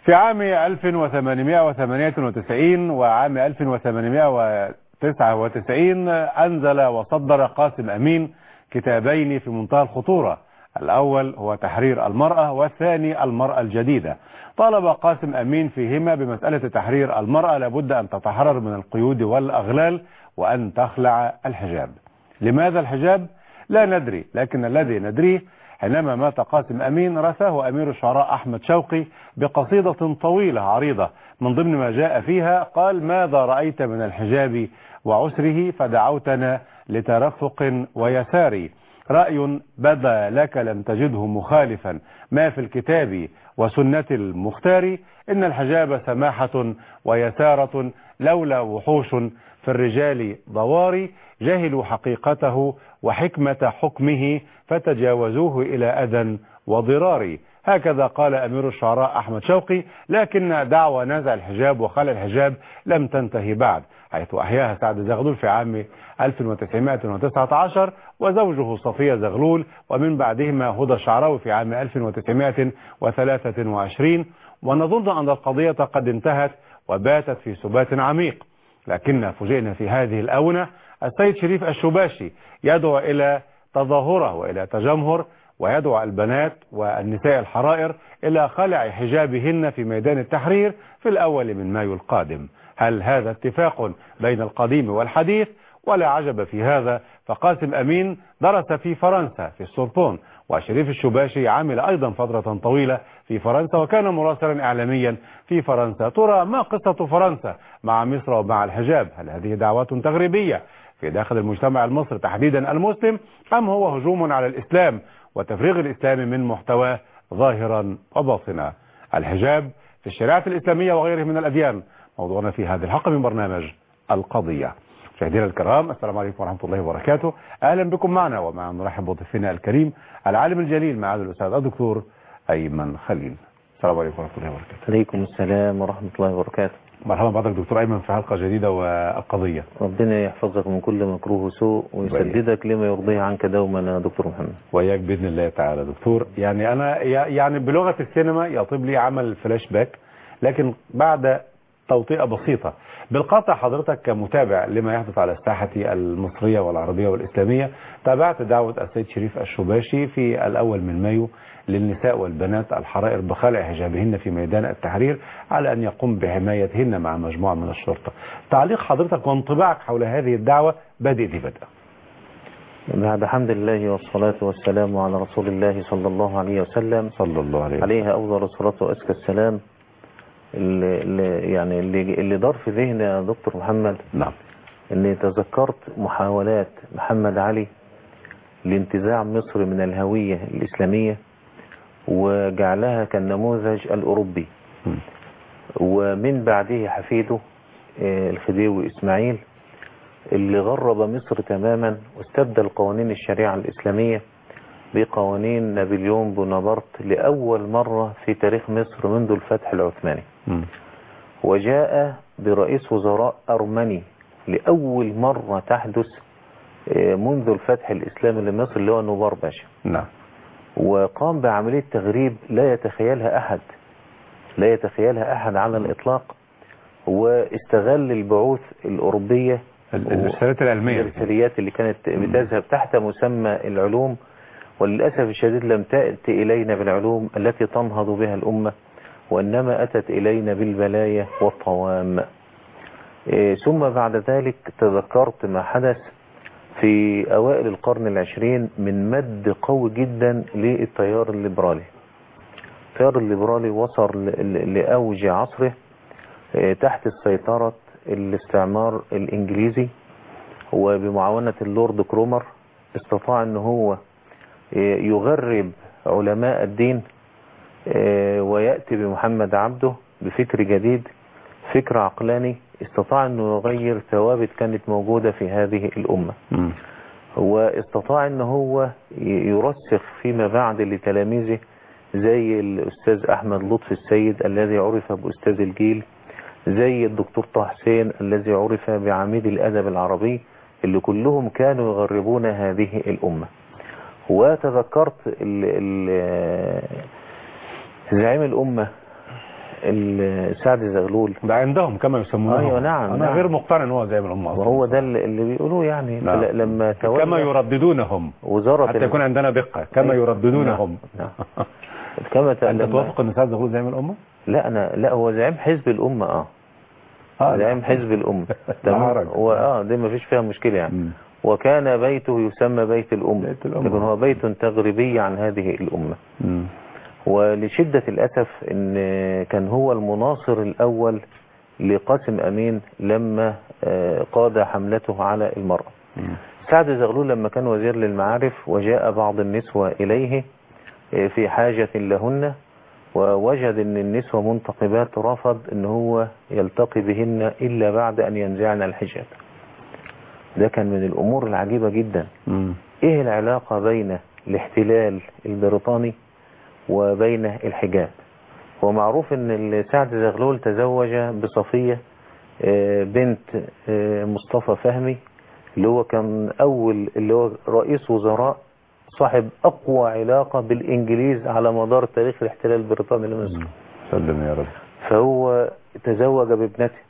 في عام 1898 وعام 1899 أنزل وصدر قاسم أمين كتابين في منتهى الخطورة الأول هو تحرير المرأة والثاني المرأة الجديدة طالب قاسم أمين فيهما بمسألة تحرير المرأة لابد أن تتحرر من القيود والأغلال وأن تخلع الحجاب لماذا الحجاب؟ لا ندري لكن الذي ندريه حينما مات قاسم أمين رثاه أمير الشعراء أحمد شوقي بقصيدة طويلة عريضة من ضمن ما جاء فيها قال ماذا رأيت من الحجاب وعسره فدعوتنا لترفق ويسار رأي بدا لك لم تجده مخالفا ما في الكتاب وسنة المختار إن الحجاب سماحة ويسارة لولا وحوش في الرجال ضواري جهلوا حقيقته وحكمة حكمه فتجاوزوه إلى أذى وضرار هكذا قال أمير الشعراء أحمد شوقي لكن دعوى نزع الحجاب وخلع الحجاب لم تنتهي بعد حيث أحياها سعد زغلول في عام 1919 وزوجه صفية زغلول ومن بعدهما هدى الشعراوي في عام 1923 ونظن أن القضية قد انتهت وباتت في سبات عميق لكن فوجئنا في هذه الأونة السيد شريف الشباشي يدعو إلى تظاهرة وإلى تجمهر ويدعو البنات والنساء الحرائر إلى خلع حجابهن في ميدان التحرير في الأول من مايو القادم هل هذا اتفاق بين القديم والحديث ولا عجب في هذا فقاسم أمين درس في فرنسا في السوربون وشريف الشباشي عمل أيضا فترة طويلة في فرنسا وكان مراسلا إعلاميا في فرنسا ترى ما قصة فرنسا مع مصر ومع الحجاب هل هذه دعوات تغريبية في داخل المجتمع المصري تحديدا المسلم أم هو هجوم على الإسلام وتفريغ الإسلام من محتواه ظاهرا وباطنا الحجاب في الشريعة الإسلامية وغيره من الأديان موضوعنا في هذه الحلقة من برنامج القضية مشاهدينا الكرام السلام عليكم ورحمة الله وبركاته أهلا بكم معنا ومع نرحب بضيفنا الكريم العالم الجليل معالي الأستاذ الدكتور أيمن خليل السلام عليكم ورحمة الله وبركاته عليكم السلام ورحمة الله وبركاته مرحبا بحضرتك دكتور أيمن في حلقة جديدة والقضية ربنا يحفظك من كل مكروه وسوء ويسددك لما يرضيه عنك دوما يا دكتور محمد وإياك بإذن الله تعالى دكتور يعني أنا يعني بلغة السينما يطيب لي عمل فلاش باك لكن بعد توطئة بسيطة بالقطع حضرتك كمتابع لما يحدث على الساحة المصرية والعربية والإسلامية تابعت دعوة السيد شريف الشباشي في الأول من مايو للنساء والبنات الحرائر بخلع حجابهن في ميدان التحرير على أن يقوم بحمايتهن مع مجموعة من الشرطة تعليق حضرتك وانطباعك حول هذه الدعوة بادئ ذي بدء بعد حمد الله والصلاة والسلام على رسول الله صلى الله عليه وسلم صلى الله عليه وسلم عليها أفضل الصلاة وأزكى السلام اللي اللي يعني اللي, اللي دار في ذهني يا دكتور محمد نعم اني تذكرت محاولات محمد علي لانتزاع مصر من الهوية الإسلامية وجعلها كالنموذج الأوروبي م. ومن بعده حفيده آه، الخديوي إسماعيل اللي غرب مصر تماما واستبدل قوانين الشريعة الإسلامية بقوانين نابليون بونابرت لأول مرة في تاريخ مصر منذ الفتح العثماني م. وجاء برئيس وزراء أرمني لأول مرة تحدث آه، منذ الفتح الإسلامي لمصر اللي هو نوبار باشا نعم وقام بعملية تغريب لا يتخيلها أحد لا يتخيلها أحد على الإطلاق واستغل البعوث الأوروبية ال- الرسالات العلمية الإرساليات اللي كانت بتذهب تحت مسمى العلوم وللأسف الشديد لم تأتي إلينا بالعلوم التي تنهض بها الأمة وإنما أتت إلينا بالبلايا والطوام إيه، ثم بعد ذلك تذكرت ما حدث في أوائل القرن العشرين من مد قوي جدا للتيار الليبرالي التيار الليبرالي وصل ل- ل- لأوج عصره إيه، تحت سيطرة الاستعمار الإنجليزي وبمعاونة اللورد كرومر استطاع ان هو إيه، يغرب علماء الدين إيه، ويأتي بمحمد عبده بفكر جديد فكر عقلاني استطاع انه يغير ثوابت كانت موجودة في هذه الأمة م. واستطاع ان هو ي- يرسخ فيما بعد لتلاميذه زي الأستاذ أحمد لطفي السيد الذي عرف بأستاذ الجيل زي الدكتور طه حسين الذي عرف بعميد الأدب العربي اللي كلهم كانوا يغربون هذه الأمة وتذكرت ال- ال- زعيم الأمة ال- سعد زغلول ده عندهم كما يسمونه أيوة، نعم، انا نعم. غير مقتنع ان هو زي من الامه أصلاً. وهو ده اللي اللي بيقولوه يعني نعم. فل- لما تولى كما يرددونهم وزارة حتى ال- يكون عندنا دقه كما أيوة. يرددونهم نعم. كما ت- انت لما- توافق ان سعد زغلول زي من الامه؟ لا انا لا هو زعيم حزب الامه اه اه زعيم حزب الامه لا حرج. هو اه دي ما فيش فيها مشكله يعني مم. وكان بيته يسمى بيت الأم بيت الأم. لكن هو بيت تغريبي عن هذه الأمة مم. ولشدة الأسف أن كان هو المناصر الأول لقاسم أمين لما آه، قاد حملته على المرأة مم. سعد زغلول لما كان وزير للمعارف وجاء بعض النسوة إليه آه، في حاجة لهن ووجد أن النسوة منتقبات رفض أن هو يلتقي بهن إلا بعد أن ينزعن الحجاب ده كان من الأمور العجيبة جدا مم. ايه العلاقة بين الاحتلال البريطاني وبين الحجاب هو معروف ان سعد زغلول تزوج بصفية آه، بنت آه، مصطفى فهمي اللي هو كان اول اللي هو رئيس وزراء صاحب اقوى علاقة بالانجليز على مدار تاريخ الاحتلال البريطاني لمصر سلم يا رب فهو تزوج بابنته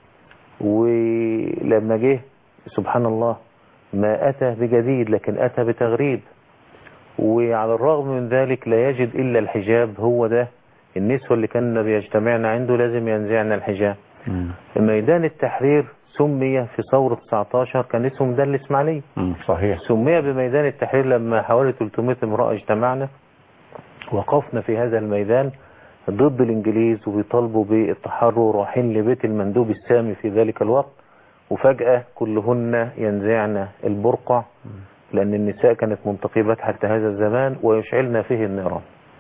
ولما جه سبحان الله ما أتى بجديد لكن أتى بتغريب وعلى الرغم من ذلك لا يجد إلا الحجاب هو ده النسوة اللي كنا بيجتمعن عنده لازم ينزعن الحجاب مم. ميدان التحرير سمي في ثورة 19 كان اسمه ميدان الإسماعيلية مم. صحيح سمي بميدان التحرير لما حوالي 300 امرأة اجتمعنا وقفنا في هذا الميدان ضد الإنجليز وبيطالبوا بالتحرر رايحين لبيت المندوب السامي في ذلك الوقت وفجأة كلهن ينزعن البرقع لأن النساء كانت منتقبات حتى هذا الزمان ويشعلن فيه النيران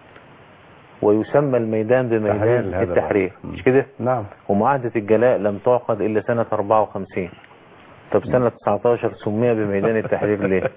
ويسمى الميدان تحرير بميدان لهذا التحرير الوقت. مش كده نعم ومعاهدة الجلاء لم تعقد إلا سنة 54 طب سنة 19 سمي بميدان التحرير ليه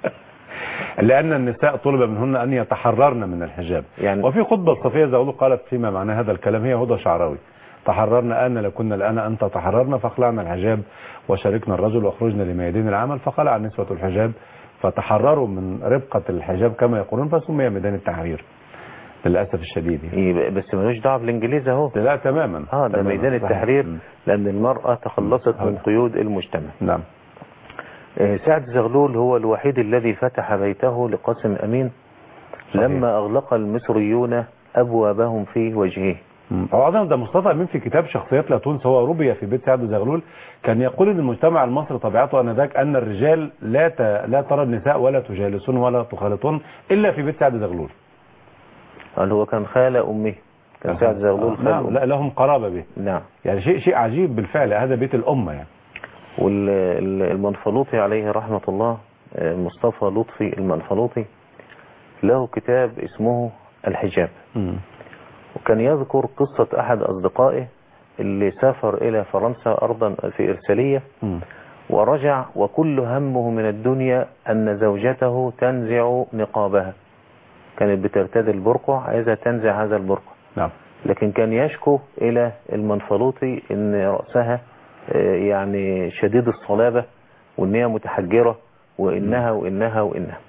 لأن النساء طلب منهن أن يتحررن من الحجاب يعني- وفي خطبة صفية زغلول قالت فيما معنى هذا الكلام هي هدى شعراوي تحررنا أن لكنا الآن أنت تحررنا فاخلعنا الحجاب وشاركنا الرجل واخرجنا لميادين العمل فخلع النسوة الحجاب فتحرروا من ربقة الحجاب كما يقولون فسمي ميدان التحرير للأسف الشديد يعني. يبقى بس ملوش دعوه بالانجليز اهو لا تماما اه ده تماماً. ميدان صحيح. التحرير مم. لان المرأة تخلصت من هذا. قيود المجتمع نعم آه، سعد زغلول هو الوحيد الذي فتح بيته لقاسم امين صحيح. لما اغلق المصريون ابوابهم في وجهه مم. هو أظن ده مصطفى أمين في كتاب شخصيات لا تنسى هو ربي في بيت سعد زغلول كان يقول ان المجتمع المصري طبيعته انذاك ان الرجال لا ت... لا ترى النساء ولا تجالسون ولا تخالطون الا في بيت سعد زغلول قال هو كان خال امه كان سعد زغلول آه، خال نعم أمه. لا لهم قرابه به نعم يعني شيء شيء عجيب بالفعل هذا بيت الامه يعني والمنفلوطي عليه رحمة الله آه، مصطفى لطفي المنفلوطي له كتاب اسمه الحجاب مم. وكان يذكر قصة أحد أصدقائه اللي سافر إلى فرنسا أرضا في إرسالية مم. ورجع وكل همه من الدنيا أن زوجته تنزع نقابها كانت بترتدي البرقع عايزة تنزع هذا البرقع نعم لكن كان يشكو إلى المنفلوطي أن رأسها آه، يعني شديد الصلابة وأن هي متحجرة وإنها وإنها وإنها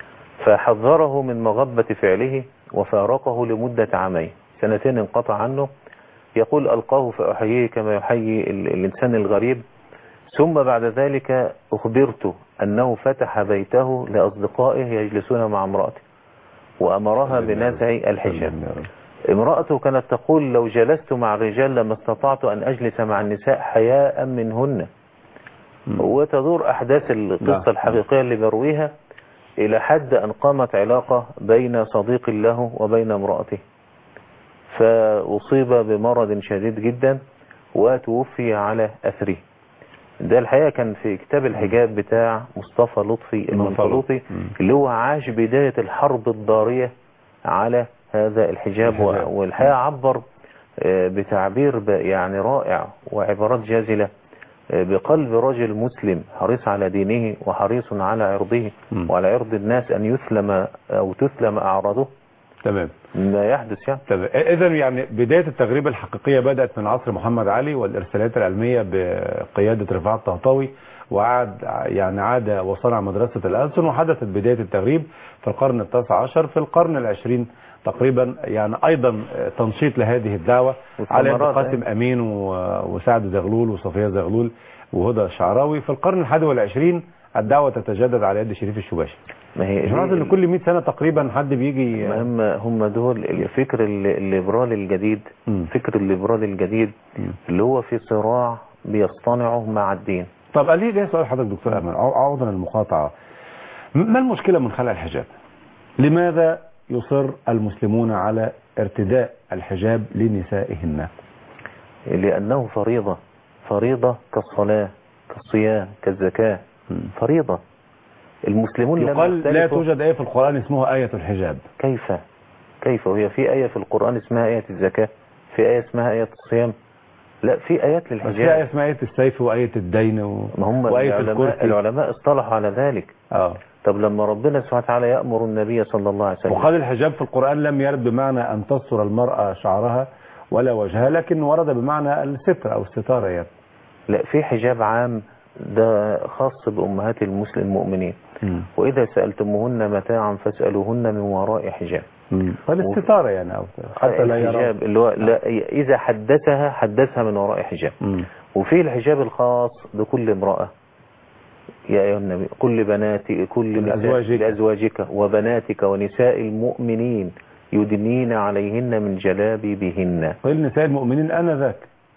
فحذره من مغبة فعله وفارقه لمدة عامين سنتين انقطع عنه يقول ألقاه فأحييه كما يحيي ال- الإنسان الغريب ثم بعد ذلك أخبرت أنه فتح بيته لأصدقائه يجلسون مع امرأته وأمرها بنزع الحجاب سلم يا رب. امرأته كانت تقول لو جلست مع الرجال لما استطعت أن أجلس مع النساء حياء منهن مم. وتدور أحداث نعم. القصة الحقيقية اللي برويها إلى حد أن قامت علاقة بين صديق له وبين امرأته فأصيب بمرض شديد جدا وتوفي على أثره ده الحقيقة كان في كتاب الحجاب بتاع مصطفى لطفي المنفلوطي مم. اللي هو عاش بداية الحرب الضارية على هذا الحجاب و- الحجاب. والحقيقة عبر آه، بتعبير ب- يعني رائع وعبارات جازلة آه، بقلب رجل مسلم حريص على دينه وحريص على عرضه مم. وعلى عرض الناس أن يثلم أو تثلم أعراضه تمام ما يحدث يعني طب اذا يعني بدايه التغريب الحقيقيه بدات من عصر محمد علي والارسالات العلميه بقياده رفاعه الطهطاوي وعاد يعني عاد وصنع مدرسه الالسن وحدثت بدايه التغريب في القرن التاسع عشر في القرن العشرين تقريبا يعني ايضا تنشيط لهذه الدعوه على يد والثمرات، قاسم امين و- وسعد زغلول وصفيه زغلول وهدى الشعراوي في القرن الحادي والعشرين الدعوه تتجدد على يد شريف الشباشي ما هي مش معناته ان دي- كل 100 سنه تقريبا حد بيجي هم هم دول الفكر ال- الليبرالي الجديد مم. فكر الليبرالي الجديد مم. اللي هو في صراع بيصطنعه مع الدين طب قال لي ليه سؤال حضرتك دكتور امل عو- عوضا المقاطعه م- ما المشكله من خلع الحجاب لماذا يصر المسلمون على ارتداء الحجاب لنسائهن لأنه فريضة فريضة كالصلاة كالصيام كالزكاة مم. فريضة المسلمون لم يقال لا يختلفوا- توجد آية في القرآن اسمها آية الحجاب كيف كيف وهي في آية في القرآن اسمها آية الزكاة في آية اسمها آية الصيام لا في آيات بس في آية للحجاب اسمها آية السيف وآية الدين و... ما هم وآية العلماء, الكرسي العلماء اصطلحوا على ذلك اه طب لما ربنا سبحانه وتعالى يأمر النبي صلى الله عليه وسلم وقال الحجاب في القرآن لم يرد بمعنى أن تستر المرأة شعرها ولا وجهها لكن ورد بمعنى الستر أو الستارة يعني لا في حجاب عام ده خاص بأمهات المسلم المؤمنين مم. وإذا سألتموهن متاعا فاسألوهن من وراء حجاب مم. فالاستتارة يعني أو حتى لا يرى الحجاب اللي هو لا إذا حدثها حدثها من وراء حجاب مم. وفي الحجاب الخاص بكل امرأة يا أيها النبي كل بناتي كل نساء- لأزواجك. لأزواجك وبناتك ونساء المؤمنين يدنين عليهن من جلابيبهن قل نساء المؤمنين أنا ذاك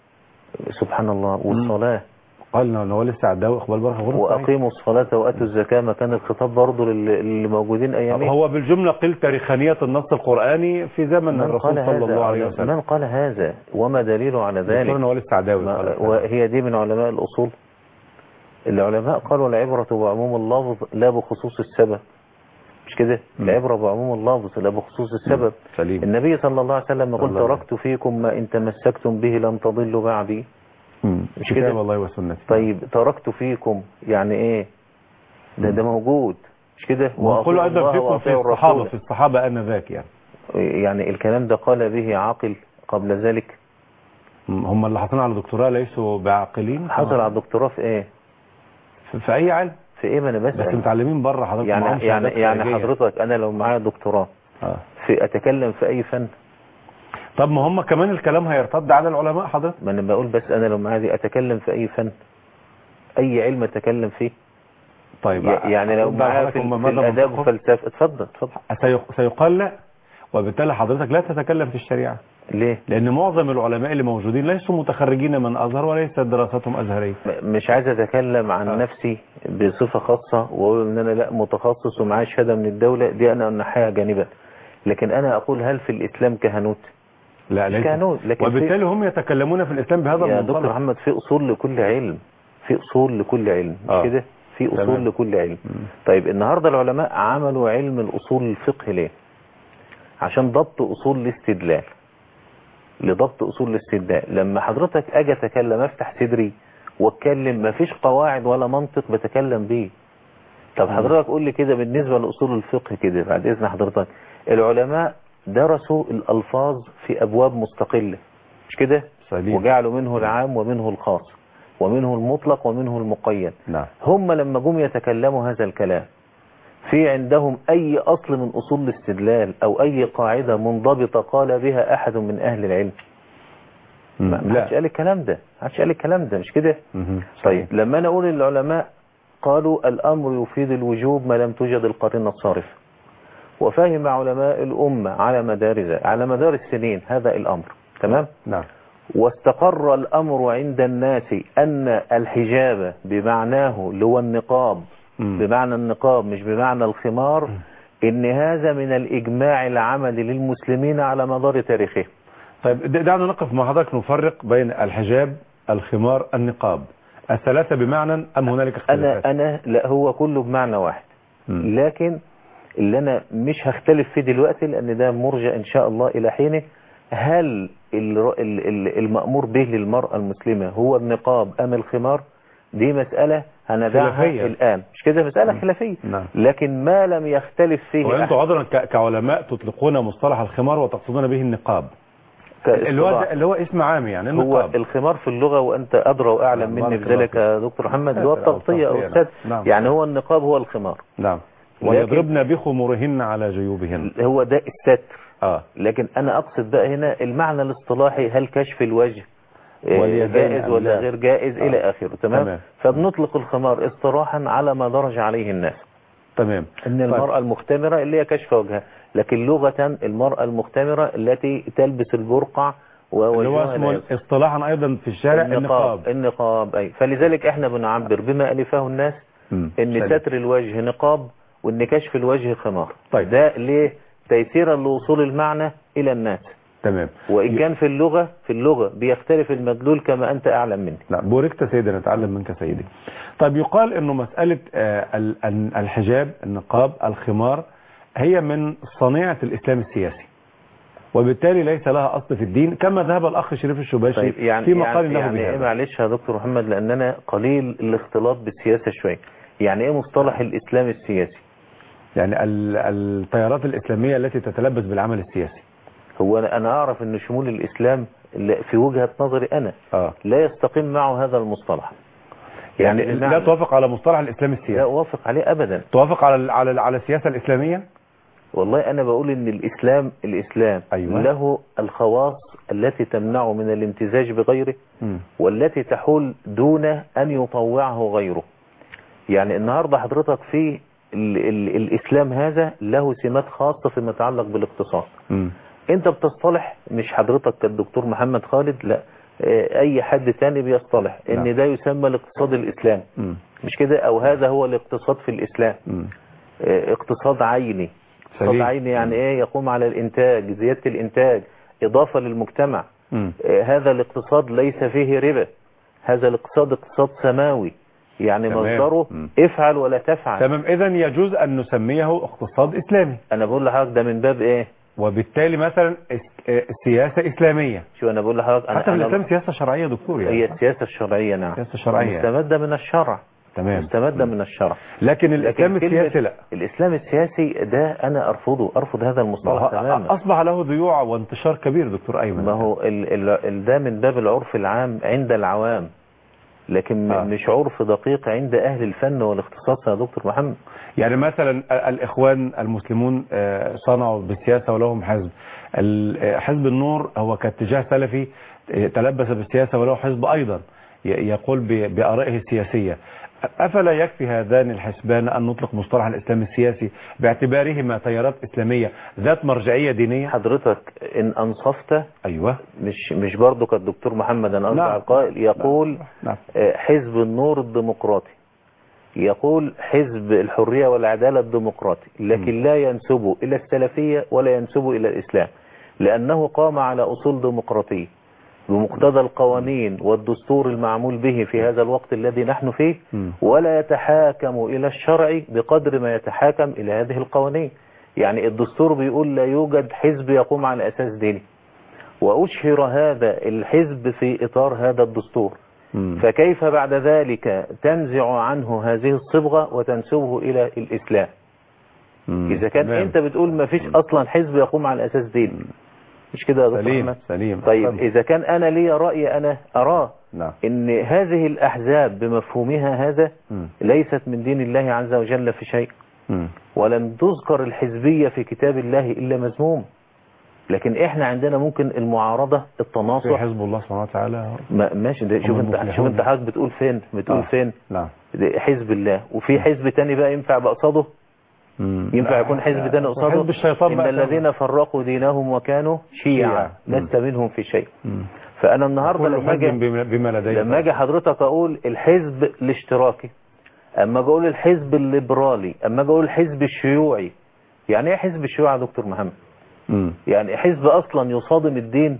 سبحان الله والصلاة قال إن هو لسه عداوي إقبال بركة غير صحيح. وأقيموا الصلاة وأتوا الزكاة ما كان الخطاب برضه لل- اللي موجودين أيامين هو بالجملة قل تاريخانية النص القرآني في زمن من الرسول قال صلى هذا الله عليه على- وسلم من قال هذا وما دليله على ذلك ذلك هو لسه عداوي ما- قال هذا. وهي دي من علماء الأصول العلماء قالوا العبرة بعموم اللفظ لا بخصوص السبب مش كده مم. العبرة بعموم اللفظ لا بخصوص السبب سليم النبي صلى الله عليه وسلم يقول الله عليه. تركت فيكم ما إن تمسكتم به لن تضلوا بعدي مم. مش كتاب كده؟ الله وسنته طيب تركت فيكم يعني إيه ده ده موجود مش كده وقل وأطيعوا أيضا الله فيكم في وأطيعوا الصحابة الرسول. في الصحابة أنا ذاك يعني يعني الكلام ده قال به عاقل قبل ذلك مم. هم اللي حاطين على دكتوراه ليسوا بعاقلين حصل على الدكتوراه في ايه في, في أي علم في ايه ما انا بس بسأل متعلمين بره حضرتك يعني معاهم يعني شهادات يعني خارجية. حضرتك انا لو معايا دكتوراه آه. في اتكلم في اي فن طب ما هم كمان الكلام هيرتد على العلماء حضرتك ما انا بقول بس انا لو معايا دي اتكلم في اي فن اي علم اتكلم فيه طيب يعني لو أرد على معايا حضرتك في, هم في ماذا الاداب منطقهم؟ والفلسفه اتفضل اتفضل سيق- سيقال لا وبالتالي حضرتك لا تتكلم في الشريعة ليه لأن معظم العلماء اللي موجودين ليسوا متخرجين من أزهر وليست دراستهم أزهرية م- مش عايز اتكلم عن آه. نفسي بصفه خاصه واقول ان انا لا متخصص ومعايا شهاده من الدوله دي انا انحيها جانبا لكن انا اقول هل في الاسلام كهنوت لا مش ليس كهنوت لكن في وبالتالي هم يتكلمون في الإسلام بهذا يا دكتور المنطلق محمد في اصول لكل علم في اصول لكل علم مش آه. كده في اصول تمام. لكل علم مم. طيب النهارده العلماء عملوا علم الاصول الفقه ليه عشان ضبط اصول الاستدلال لضبط اصول الاستدلال لما حضرتك اجي اتكلم افتح صدري واتكلم مفيش قواعد ولا منطق بتكلم بيه طب مم. حضرتك قول لي كده بالنسبه لاصول الفقه كده بعد اذن حضرتك العلماء درسوا الالفاظ في ابواب مستقله مش كده سليم وجعلوا منه العام ومنه الخاص ومنه المطلق ومنه المقيد نعم هم لما جم يتكلموا هذا الكلام في عندهم أي أصل من أصول الاستدلال أو أي قاعدة منضبطة قال بها أحد من أهل العلم مم. ما ما حدش قال الكلام ده ما حدش قال الكلام ده مش كده مهم. طيب لما أنا أقول العلماء قالوا الأمر يفيد الوجوب ما لم توجد القرينة الصارفة وفهم علماء الأمة على مدار ذلك- على مدار السنين هذا الأمر تمام نعم واستقر الأمر عند الناس أن الحجاب بمعناه اللي هو النقاب مم. بمعنى النقاب مش بمعنى الخمار إن هذا من الإجماع العملي للمسلمين على مدار تاريخهم طيب د- دعنا نقف مع حضرتك نفرق بين الحجاب الخمار النقاب الثلاثة بمعنى أم هنالك اختلافات أنا أنا لا هو كله بمعنى واحد مم. لكن اللي أنا مش هختلف فيه دلوقتي لأن ده مرجع إن شاء الله إلى حينه هل ال- ال- ال- المأمور به للمرأة المسلمة هو النقاب أم الخمار دي مسألة هندعها خلافية. الآن مش كده مسألة خلافية نعم لكن ما لم يختلف فيه وأنتم أحد عذرا ك- كعلماء تطلقون مصطلح الخمار وتقصدون به النقاب اللي هو كاصطلاح. اللي هو اسم عام يعني هو النقاب الخمار في اللغة وأنت أدرى وأعلم نعم، مني بارك الله بذلك يا دكتور محمد اللي هو التغطية، التغطية أو نعم. السد نعم. يعني هو النقاب هو الخمار نعم لكن- ويضربن بخمورهن على جيوبهن هو ده الستر اه لكن انا اقصد بقى هنا المعنى الاصطلاحي هل كشف الوجه آه، واليدين جائز أم ولا لا؟ غير جائز آه. الى اخره تمام تمام. فبنطلق الخمار اصطلاحا على ما درج عليه الناس تمام ان طيب. المرأة المختمرة اللي هي كشف وجهها لكن لغة المرأة المختمرة التي تلبس البرقع اللي هو ووجهها اسمه لا يظهر. اصطلاحا ايضا في الشارع النقاب النقاب اي فلذلك احنا بنعبر بما الفه الناس مم. ان سليم. ستر الوجه نقاب وان كشف الوجه خمار طيب. ده ليه تيسيرا لوصول المعنى الى الناس تمام وان كان في اللغة في اللغة بيختلف المدلول كما انت اعلم مني لا بوركت سيدي نتعلم منك سيدي طيب يقال انه مسألة آه، ال- ال- الحجاب النقاب الخمار هي من صنيعة الاسلام السياسي وبالتالي ليس لها اصل في الدين كما ذهب الاخ شريف الشباشي طيب يعني في مقال يعني, له يعني ايه بهذا معلش يا دكتور محمد لان انا قليل الاختلاط بالسياسة شوية يعني ايه مصطلح الاسلام السياسي يعني ال- التيارات الاسلامية التي تتلبس بالعمل السياسي هو انا أنا اعرف ان شمول الاسلام لا- في وجهة نظري انا اه لا يستقيم معه هذا المصطلح يعني بمعنى- لا توافق على مصطلح الاسلام لا السياسي اوافق عليه ابدا توافق على ال- على ال- على السياسة الاسلامية والله انا بقول ان الاسلام الاسلام أيوة. له الخواص التي تمنعه من الامتزاج بغيره مم. والتي تحول دون ان يطوعه غيره يعني النهاردة حضرتك في ال ال الاسلام هذا له سمات خاصة فيما يتعلق بالاقتصاد مم. انت بتصطلح مش حضرتك كالدكتور محمد خالد لا اه، اي حد تاني بيصطلح ان نعم. ده يسمى الاقتصاد الاسلامي مم. مش كده او هذا هو الاقتصاد في الاسلام مم. اه، اقتصاد عيني اقتصاد سليم. عيني يعني ايه يقوم على الانتاج زيادة الانتاج اضافة للمجتمع مم. اه، هذا الاقتصاد ليس فيه ربا هذا الاقتصاد اقتصاد سماوي يعني تمام. مصدره مم. افعل ولا تفعل تمام اذا يجوز ان نسميه اقتصاد اسلامي انا بقول لحضرتك ده من باب ايه وبالتالي مثلا اس- آه، سياسة اسلامية شو انا بقول لحضرتك انا حتى في أنا- الاسلام سياسة شرعية يا دكتور يعني هي السياسة الشرعية نعم السياسة الشرعية. مستمدة من الشرع تمام مستمدة من الشرع لكن الاسلام لكن كلمة السياسي لا الإسلام السياسي ده أنا أرفضه أرفض هذا ما المصطلح هو تماما اصبح له ضيوع وانتشار كبير دكتور ايمن ما هو ال ال ال ده من باب العرف العام عند العوام لكن آه. آه. مش عرف دقيق عند أهل الفن والاختصاص يا دكتور محمد يعني مثلا ال- الاخوان المسلمون آه، صنعوا بالسياسة ولهم حزب ال- آه، حزب النور هو كاتجاه سلفي آه، تلبس بالسياسة وله حزب ايضا ي- يقول ب- بآرائه السياسية أفلا يكفي هذان الحزبان أن نطلق مصطلح الإسلام السياسي باعتبارهما تيارات إسلامية ذات مرجعية دينية حضرتك إن أنصفت أيوة مش مش برضه كالدكتور محمد أنا قصدي نعم. على القائل يقول نعم آه، حزب النور الديمقراطي يقول حزب الحرية والعدالة الديمقراطي لكن لا ينسب إلى السلفية ولا ينسب إلى الإسلام لأنه قام على أصول ديمقراطية بمقتضى القوانين والدستور المعمول به في هذا الوقت الذي نحن فيه مم. ولا يتحاكم إلى الشرع بقدر ما يتحاكم إلى هذه القوانين يعني الدستور بيقول لا يوجد حزب يقوم على أساس ديني وأشهر هذا الحزب في إطار هذا الدستور مم. فكيف بعد ذلك تنزع عنه هذه الصبغة وتنسبه إلى الإسلام مم. إذا كان تمام. أنت بتقول ما فيش أصلا حزب يقوم على أساس دين مش كده يا دكتور سليم أحمد سليم طيب أحسنت. إذا كان أنا لي رأي أنا أراه نعم إن هذه الأحزاب بمفهومها هذا مم. ليست من دين الله عز وجل في شيء مم. ولم تذكر الحزبية في كتاب الله إلا مذموم لكن إحنا عندنا ممكن المعارضة في التناصح حزب الله سبحانه وتعالى ما ماشي ده شوف هم انت شوف المفلحون. انت حضرتك بتقول فين بتقول آه. فين نعم ده حزب الله وفي حزب تاني بقى ينفع بقصده مم. ينفع لا، يكون حزب تاني قصده حزب الشيطان ان بقى الذين فرقوا دينهم وكانوا شيعا شيعا. لست منهم في شيء مم. فانا النهارده كل لما حزب اجي بما- بما لديه لما اجي حضرتك اقول الحزب الاشتراكي اما اجي اقول الحزب الليبرالي اما اجي اقول الحزب الشيوعي يعني ايه حزب الشيوعي يا دكتور محمد مم. يعني حزب اصلا يصادم الدين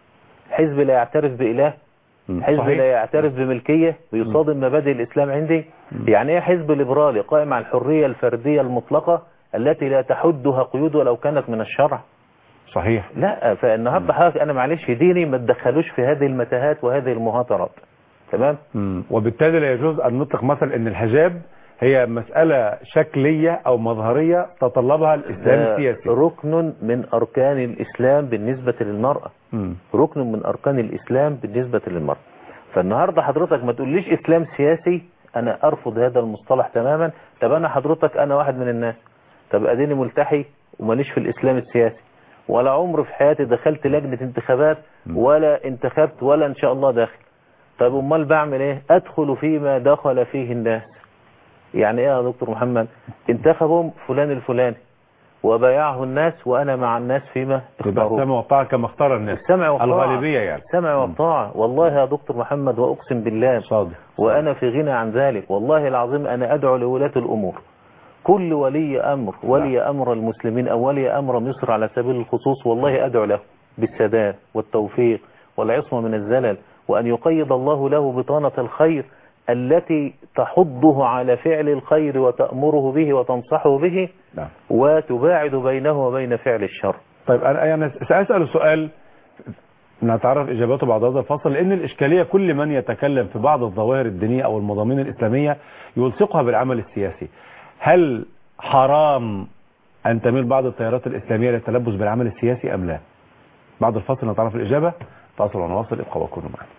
حزب لا يعترف باله مم. حزب صحيح. لا يعترف بملكية ويصادم مبادئ الإسلام عندي يعني ايه حزب ليبرالي قائم على الحرية الفردية المطلقة التي لا تحدها قيود ولو كانت من الشرع صحيح لا فالنهارده حضرتك انا معلش ديني ما تدخلوش في هذه المتاهات وهذه المهاترات تمام مم. وبالتالي لا يجوز أن نطلق مثلا أن الحجاب هي مسألة شكلية أو مظهرية تطلبها الإسلام ده السياسي ركن من أركان الإسلام بالنسبة للمرأة مم. ركن من أركان الإسلام بالنسبة للمرأة فالنهاردة حضرتك ما تقوليش إسلام سياسي أنا أرفض هذا المصطلح تماما طب أنا حضرتك أنا واحد من الناس طب أديني ملتحي وماليش في الإسلام السياسي ولا عمر في حياتي دخلت لجنة انتخابات ولا انتخبت ولا ان شاء الله داخل طيب امال بعمل ايه ادخل فيما دخل فيه الناس يعني ايه يا دكتور محمد انتخبهم فلان الفلاني وبايعه الناس وانا مع الناس فيما يبقى اختاروه السمع والطاعة كما اختار الناس السمع والطاعة الغالبية يعني السمع والطاعة والله يا دكتور محمد واقسم بالله صادق وأنا في غنى عن ذلك والله العظيم أنا أدعو لولاة الأمور كل ولي أمر ولي أمر المسلمين أو ولي أمر مصر على سبيل الخصوص والله أدعو له بالسداد والتوفيق والعصمة من الزلل وأن يقيد الله له بطانة الخير التي تحضه على فعل الخير وتأمره به وتنصحه به نعم وتباعد بينه وبين فعل الشر طيب انا يعني سأسأل سؤال نتعرف اجاباته بعد هذا الفصل لان الاشكالية كل من يتكلم في بعض الظواهر الدينية او المضامين الاسلامية يلصقها بالعمل السياسي هل حرام ان تميل بعض التيارات الاسلامية للتلبس بالعمل السياسي ام لا بعد الفصل نتعرف الاجابة فاصل ونواصل ابقوا وكونوا معنا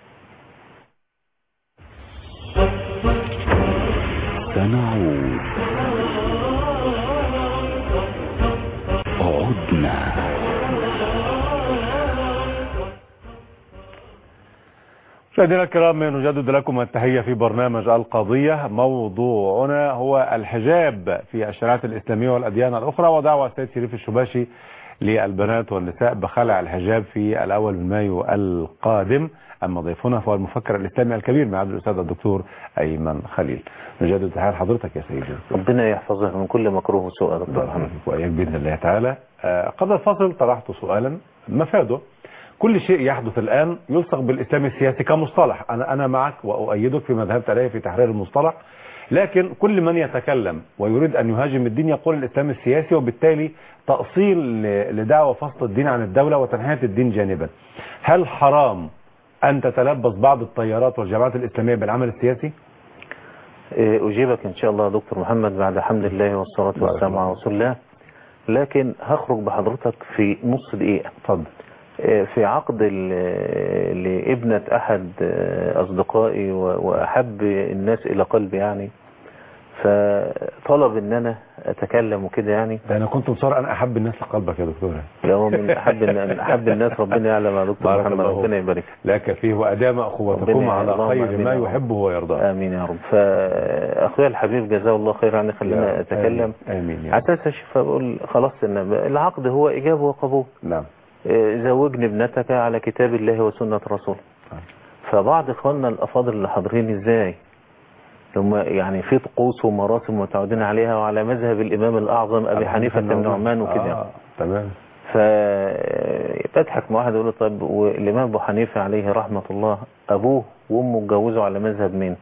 سنعود عدنا مشاهدينا الكرام نجدد لكم التحية في برنامج القضية موضوعنا هو الحجاب في الشريعات الإسلامية والأديان الأخرى ودعوة السيد شريف الشباشي للبنات والنساء بخلع الحجاب في الأول من مايو القادم أما ضيفنا فهو المفكر الإسلامي الكبير معالي الأستاذ الدكتور أيمن خليل نجدد تحية لحضرتك يا سيدي ربنا يحفظه من كل مكروه وسوء يا دكتور محمد وإياك بإذن الله تعالى آه، قبل الفصل طرحت سؤالا مفاده كل شيء يحدث الآن يلصق بالإسلام السياسي كمصطلح أنا أنا معك وأؤيدك فيما ذهبت إليه في تحرير المصطلح لكن كل من يتكلم ويريد أن يهاجم الدين يقول الإسلام السياسي وبالتالي تأصيل ل- لدعوة فصل الدين عن الدولة وتنحية الدين جانبا هل حرام أن تتلبس بعض التيارات والجماعات الإسلامية بالعمل السياسي؟ إيه، أجيبك إن شاء الله يا دكتور محمد بعد حمد الله والصلاة بارك والسلام الله. على رسول الله لكن هخرج بحضرتك في نص دقيقة اتفضل إيه، في عقد ال- لابنة أحد آه، أصدقائي و- وأحب الناس إلى قلبي يعني فطلب إن أنا أتكلم وكده يعني ده أنا كنت مصر أن أحب الناس لقلبك يا دكتور لو هو من أحب من أحب الناس ربنا يعلم يا دكتور بارك محمد الله ربنا فيك. يبارك لك فيه وأدام أخوتكم ربنا على اللهم خير آمين ما يا رب. يحبه ويرضاه آمين يا رب فأخويا الحبيب جزاه الله خير عني خلينا أتكلم آمين, آمين يا على أساس أشوف أقول خلاص إن العقد هو إجابة وقبول نعم إيه، زوجني ابنتك على كتاب الله وسنة رسوله فبعض إخواننا الأفاضل اللي حاضرين إزاي هم يعني في طقوس ومراسم متعودين عليها وعلى مذهب الإمام الأعظم أبي حنيفة بن نعمان وكده آه. تمام فبضحك مع واحد يقول له طب والإمام أبو حنيفة عليه رحمة الله أبوه وأمه اتجوزوا على مذهب مين؟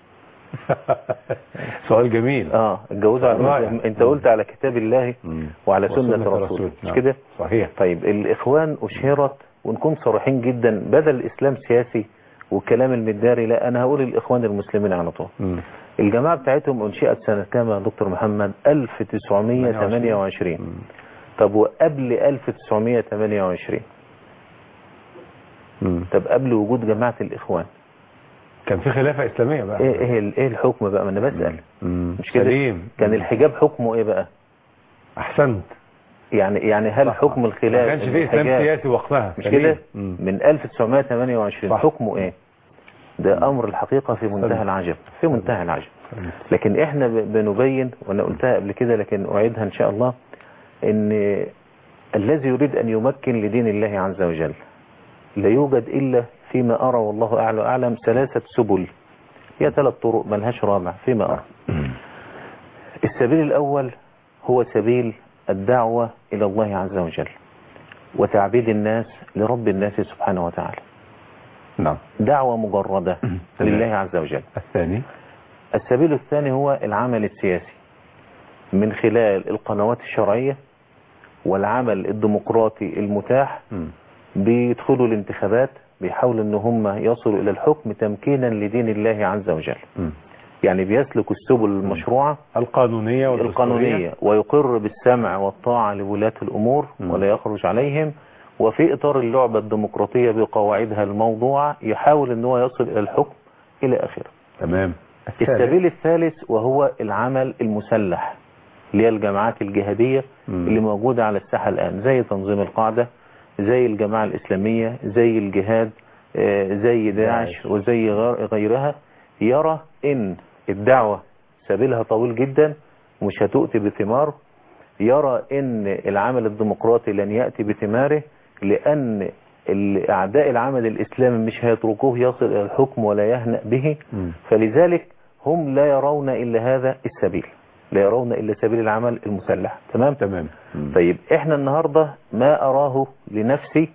سؤال جميل اه اتجوزوا على رائع. مذهب انت قلت على كتاب الله مم. وعلى سنة وسنة رسوله الرسول. مش نعم. كده؟ صحيح طيب الإخوان أشهرت ونكون صريحين جدا بدل الإسلام سياسي والكلام المداري لا أنا هقول الإخوان المسلمين على طول مم. الجماعة بتاعتهم أنشئت سنة كام يا دكتور محمد 1928 مم. طب وقبل 1928 مم. طب قبل وجود جماعة الإخوان كان في خلافة إسلامية بقى إيه إيه إيه الحكم بقى ما أنا بسأل مم. مش كده سليم كان الحجاب حكمه إيه بقى أحسنت يعني يعني هل حكم ما الخلاف كانش في إسلام الحجاب سياسي وقتها مش سليم. كده مم. من 1928 صح. حكمه ايه ده امر الحقيقة في منتهى سليم. العجب في منتهى العجب لكن احنا ب- بنبين وانا قلتها قبل كده لكن اعيدها ان شاء الله ان الذي يريد ان يمكن لدين الله عز وجل لا يوجد الا فيما ارى والله اعلى اعلم ثلاثة سبل هي ثلاث طرق ملهاش رابع فيما ارى السبيل الاول هو سبيل الدعوة الى الله عز وجل وتعبيد الناس لرب الناس سبحانه وتعالى نعم دعوة مجردة لله عز وجل الثاني السبيل الثاني هو العمل السياسي من خلال القنوات الشرعية والعمل الديمقراطي المتاح مم. بيدخلوا الانتخابات بيحاولوا ان هم يصلوا الى الحكم تمكينا لدين الله عز وجل مم. يعني بيسلكوا السبل المشروعة القانونية والدستورية القانونية ويقر بالسمع والطاعة لولاة الأمور مم. ولا يخرج عليهم وفي إطار اللعبة الديمقراطية بقواعدها الموضوعة يحاول أن هو يصل إلى الحكم إلى آخره تمام السبيل الثالث وهو العمل المسلح اللي هي الجماعات الجهادية مم. اللي موجودة على الساحة الآن زي تنظيم القاعدة زي الجماعة الإسلامية زي الجهاد آه، زي داعش داعش. وزي غير- غيرها يرى ان الدعوة سبيلها طويل جدا ومش هتؤتي بثمار يرى ان العمل الديمقراطي لن يأتي بثماره لان ال- اعداء العمل الاسلامي مش هيتركوه يصل الى الحكم ولا يهنأ به مم. فلذلك هم لا يرون الا هذا السبيل لا يرون الا سبيل العمل المسلح تمام تمام مم. طيب احنا النهاردة ما اراه لنفسي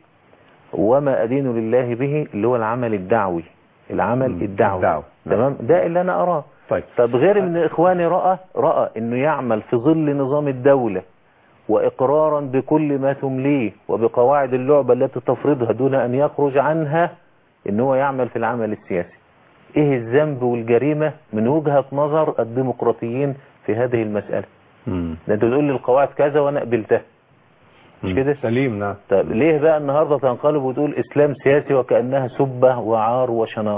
وما ادين لله به اللي هو العمل الدعوي العمل مم. الدعوي الدعوي. تمام ده اللي انا اراه طيب طب غير من اخواني رأى رأى انه يعمل في ظل نظام الدولة واقرارا بكل ما تمليه وبقواعد اللعبة التي تفرضها دون ان يخرج عنها ان هو يعمل في العمل السياسي ايه الذنب والجريمة من وجهة نظر الديمقراطيين في هذه المسألة مم. ده انت بتقول لي القواعد كذا وانا قبلتها مش مم. كده سليم نعم طب ليه بقى النهاردة تنقلب وتقول اسلام سياسي وكأنها سبة وعار وشنار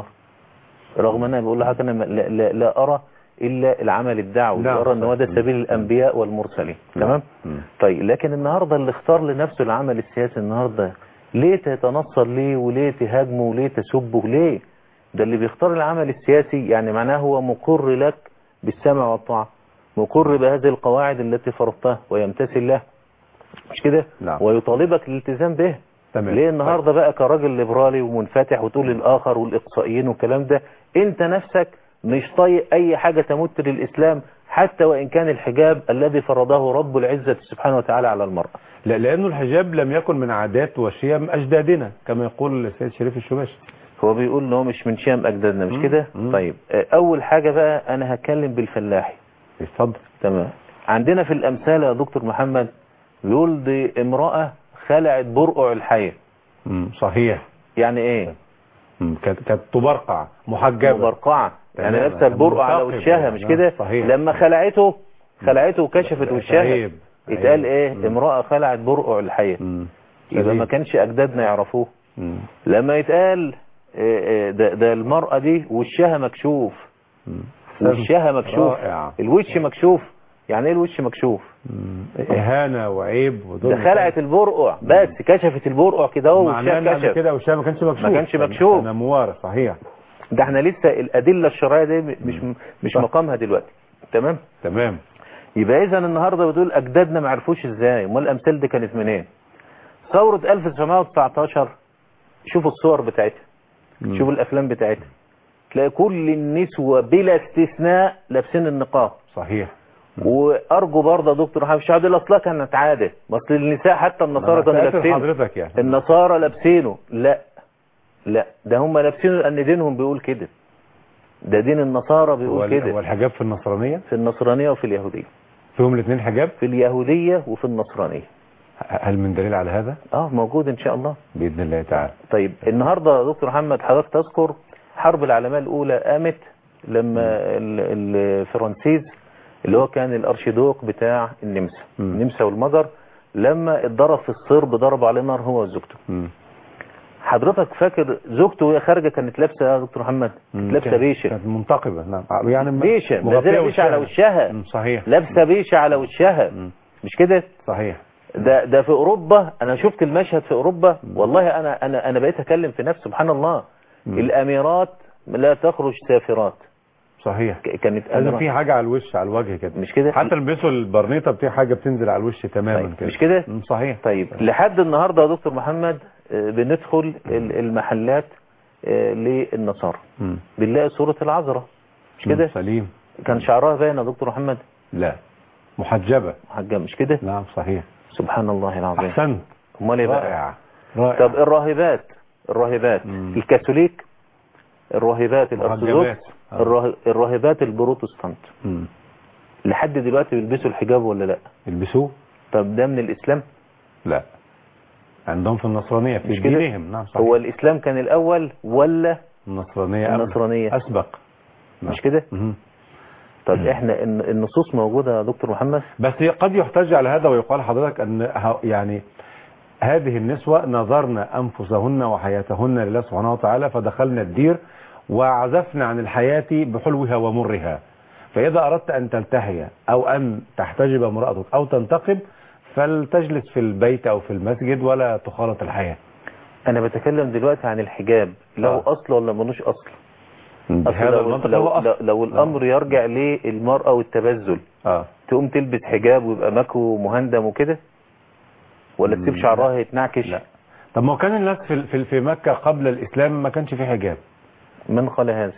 رغم ان انا بقول لحضرتك انا لا, لا, لا ارى الا العمل الدعوي نعم. ارى ان هو ده مم. سبيل الانبياء والمرسلين تمام مم. طيب لكن النهاردة اللي اختار لنفسه العمل السياسي النهاردة ليه تتنصر ليه وليه تهاجمه وليه تسبه ليه ده اللي بيختار العمل السياسي يعني معناه هو مقر لك بالسمع والطاعة مقر بهذه القواعد التي فرضتها ويمتثل لها مش كده نعم. ويطالبك الالتزام به تمام ليه النهاردة بقى كراجل ليبرالي ومنفتح وتقول الآخر والإقصائيين والكلام ده انت نفسك مش طايق اي حاجة تمت للإسلام حتى وإن كان الحجاب الذي فرضه رب العزة سبحانه وتعالى على المرأة لا لأنه الحجاب لم يكن من عادات وشيم أجدادنا كما يقول السيد شريف الشباشي هو بيقول ان هو مش من شام أجدادنا مش مم. كده مم. طيب آه، أول حاجة بقى أنا هتكلم بالفلاحي اتفضل تمام عندنا في الأمثال يا دكتور محمد بيقول دي امرأة خلعت برقع الحياة مم. صحيح يعني ايه مم. كانت كانت تبرقع محجبة مبرقعة يعني تمام. لابسه البرقع على منتقبة وشها يعني. مش كده صحيح. لما خلعته خلعته وكشفت وشها عيب. اتقال عيب. ايه مم. امرأة خلعت برقع الحياة مم. يبقى سليم. ما كانش اجدادنا يعرفوه مم. لما يتقال إيه إيه ده, ده المرأة دي وشها مكشوف مم. وشها مكشوف رائع. الوش مكشوف يعني ايه الوش مكشوف مم. إهانة وعيب ودول ده خلعت البرقع بس كشفت البرقع كده اهو معناه ان وشها قبل كشف كده وشها ما كانش مكشوف ما كانش مكشوف. انا موارث صحيح ده احنا لسه الادله الشرعيه دي مش مش صح. مقامها دلوقتي تمام تمام يبقى اذا النهارده بتقول اجدادنا ما عرفوش ازاي امال الامثال دي كانت منين ثوره 1919 شوفوا الصور بتاعتها مم. شوفوا الافلام بتاعتها تلاقي كل النسوة بلا استثناء لابسين النقاب صحيح وارجو برضه يا دكتور محمد الشعب دي اصلها كانت عاده بس النساء حتى النصارى كانوا سألت لابسين حضرتك يعني النصارى لابسينه لا لا ده هم لابسينه لان دينهم بيقول كده ده دين النصارى هو بيقول ال- هو كده الحجاب في النصرانية في النصرانيه وفي اليهوديه فيهم الاثنين حجاب في اليهوديه وفي النصرانيه هل من دليل على هذا اه موجود ان شاء الله بإذن الله تعالى طيب النهارده يا دكتور محمد حضرتك تذكر حرب العالميه الاولى قامت لما ال- الفرنسيس اللي هو كان الارشيدوق بتاع النمسا مم. النمسا والمجر لما اتضرب في الصرب ضربوا عليه نار هو وزوجته مم. حضرتك فاكر زوجته وهي خارجه كانت لابسه يا دكتور محمد مم. كانت لابسه كانت- ريشه كانت منتقبة نعم يعني م- ريشه مغطية نازله ريشه على وشها مم. صحيح لابسه ريشه على وشها مم. مش كده صحيح ده ده في اوروبا انا شفت المشهد في اوروبا والله انا انا انا بقيت اتكلم في نفسي سبحان الله مم. الاميرات لا تخرج سافرات صحيح ك- كانت لازم أميرات. في حاجة على الوش على الوجه كده مش كده حتى لبسوا البرنيطة في حاجة بتنزل على الوش تماما طيب، كده مش كده مم. صحيح طيب لحد النهارده يا دكتور محمد آه، بندخل ال- المحلات آه، للنصارى مم. بنلاقي صورة العذراء مش كده مم. سليم كان شعرها باين يا دكتور محمد لا محجبة محجم مش كده نعم صحيح سبحان الله العظيم أحسنت امال ايه بقى رائع رائع طب الراهبات الراهبات مم. الكاثوليك الراهبات الارثوذكس محجبات. آه. الراه- الراهبات البروتستانت مم. لحد دلوقتي بيلبسوا الحجاب ولا لا يلبسوه طب ده من الاسلام لا عندهم في النصرانية في مش كده؟ دينهم نعم صحيح هو الاسلام كان الاول ولا النصرانية أبدا. النصرانية أسبق نعم. مش كده مهم. طب احنا الن- النصوص موجودة يا دكتور محمد بس قد يحتج على هذا ويقال حضرتك أن ه- يعني هذه النسوة نظرنا أنفسهن وحياتهن لله سبحانه وتعالى فدخلنا الدير وعزفنا عن الحياة بحلوها ومرها فإذا أردت أن تلتهي أو أن تحتجب امرأتك أو تنتقب فلتجلس في البيت أو في المسجد ولا تخالط الحياة انا بتكلم دلوقتي عن الحجاب له آه. اصل ولا ملوش اصل أصل بهذا لو, المنطق لو, هو أصل. لو, لو الامر يرجع للمرأة والتبذل آه. تقوم تلبس حجاب ويبقى مكو مهندم وكده ولا تسيب مم، شعرها يتنعكش لا. طب ما هو كان الناس في في في مكة قبل الإسلام ما كانش في حجاب من قال هذا